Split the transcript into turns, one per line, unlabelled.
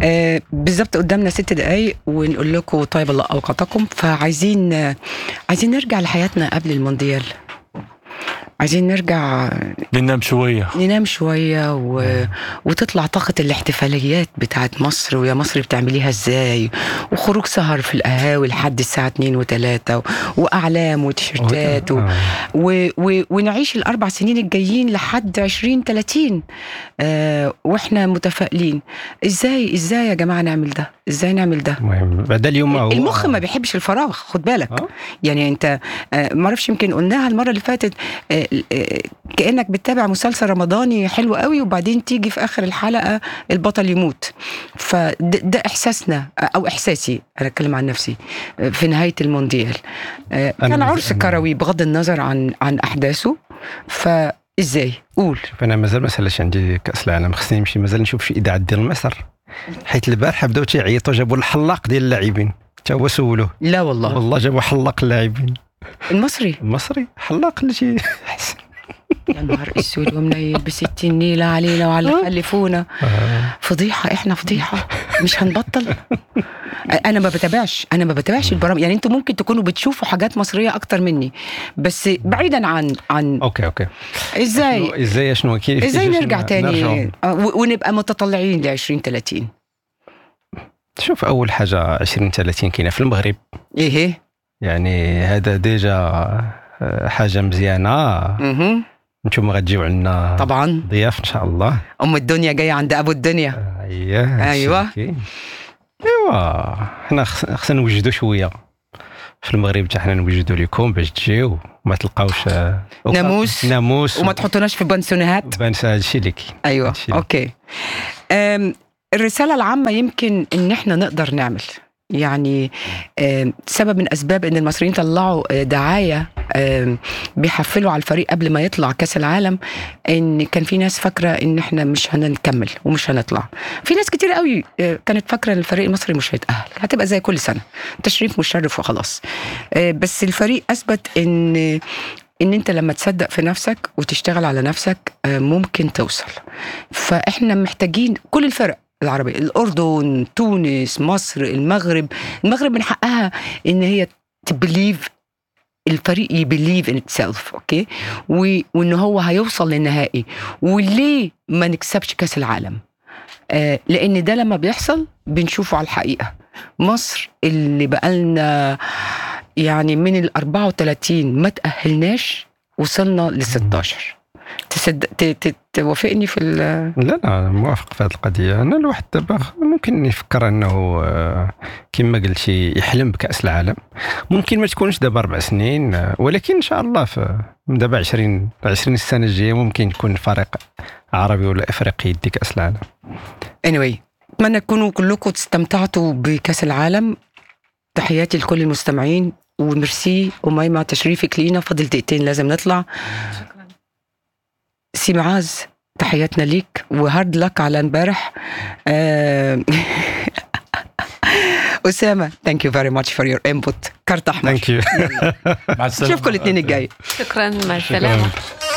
آه بالظبط قدامنا ست دقايق ونقول لكم طيب الله اوقاتكم فعايزين آه عايزين نرجع لحياتنا قبل المونديال عايزين نرجع
ننام شويه
ننام شوية و... وتطلع طاقة الاحتفاليات بتاعت مصر ويا مصر بتعمليها ازاي وخروج سهر في القهاوي لحد الساعة 2 و3 و... وأعلام وتيشيرتات و...
آه.
و... و... ونعيش الأربع سنين الجايين لحد 20 30 آه واحنا متفائلين ازاي ازاي يا جماعة نعمل ده ازاي نعمل ده
المهم بعد اليوم هو
المخ ما بيحبش الفراغ خد بالك
آه.
يعني انت آه، ما اعرفش يمكن قلناها المره اللي فاتت آه، آه، كانك بتتابع مسلسل رمضاني حلو قوي وبعدين تيجي في اخر الحلقه البطل يموت فده ده احساسنا آه، او احساسي انا اتكلم عن نفسي آه، في نهايه المونديال آه،
أنا
كان
مز-
عرس
أنا-
كروي بغض النظر عن عن احداثه فازاي قول
شوف انا مازال ما سالاش عندي كاس العالم خصني نمشي مازال نشوف شي اذاعات ديال مصر حيت البارحه بداو تيعيطوا جابوا الحلاق ديال اللاعبين حتى هو سولوه
لا والله
والله جابوا حلاق اللاعبين
المصري
المصري حلاق اللي شي
يا نهار اسود ومنيل بستين نيله علينا وعلى اللي خلفونا فضيحه احنا فضيحه مش هنبطل انا ما بتابعش انا ما بتابعش البرامج يعني انتوا ممكن تكونوا بتشوفوا حاجات مصريه اكتر مني بس بعيدا عن عن
اوكي اوكي
ازاي
شنو- ازاي شنو كاين
ازاي
احتجاج
نرجع
ن-
تاني
نرجعوا.
آه، و- ونبقى متطلعين ل 20 30
شوف اول حاجه 20 30 كاينه في المغرب
ايه إيه؟
يعني هذا ديجا آه، حاجه مزيانه
مهم.
نتوما غتجيو عندنا
طبعا
ضياف ان شاء الله
ام الدنيا جايه عند ابو الدنيا
اييه هادشي
أيوة.
اللي كاين. ايوا حنا خص- خصنا نوجدوا شويه في المغرب حتى حنا نوجدوا لكم باش تجيو ما تلقاوش آه، وك-
ناموس.
ناموس
وما تحطوناش في بنسونات
بانس هذا الشيء اللي كاين
ايوه
هادشي.
اوكي أم الرساله العامه يمكن ان احنا نقدر نعمل يعني أم، سبب من اسباب ان المصريين طلعوا آه، دعايه أم، بيحفلوا على الفريق قبل ما يطلع كاس العالم ان كان في ناس فاكره ان احنا مش هنكمل ومش هنطلع في ناس كتير قوي آه، كانت فاكره ان الفريق المصري مش هيتاهل هتبقى زي كل سنه تشريف مشرف وخلاص آه، بس الفريق اثبت ان ان انت لما تصدق في نفسك وتشتغل على نفسك آه، ممكن توصل فاحنا محتاجين كل الفرق العربية الأردن تونس مصر المغرب المغرب من حقها إن هي تبليف الفريق يبليف ان اتسيلف اوكي و- وان هو هيوصل للنهائي وليه ما نكسبش كاس العالم آه لان ده لما بيحصل بنشوفه على الحقيقه مصر اللي بقالنا يعني من ال 34 ما تاهلناش وصلنا ل 16 تصدق ت- ت- توافقني في ال-
لا لا موافق في هذه القضيه انا الواحد دابا ممكن يفكر انه آه، كما قلتي يحلم بكاس العالم ممكن ما تكونش دابا اربع سنين آه، ولكن ان شاء الله في من دابا 20 20 السنه الجايه ممكن يكون فريق عربي ولا افريقي يدي كاس العالم
anyway اتمنى تكونوا كلكم استمتعتوا بكاس العالم تحياتي لكل المستمعين وميرسي وميمة تشريفك لينا فاضل دقيقتين لازم نطلع
شكرا
سي معاذ تحياتنا ليك وهارد لك على امبارح آه، اسامه ثانك يو فيري ماتش فور يور انبوت كارت احمر
ثانك يو
مع السلامه
نشوفكم الاثنين الجاي
شكرا مع السلامه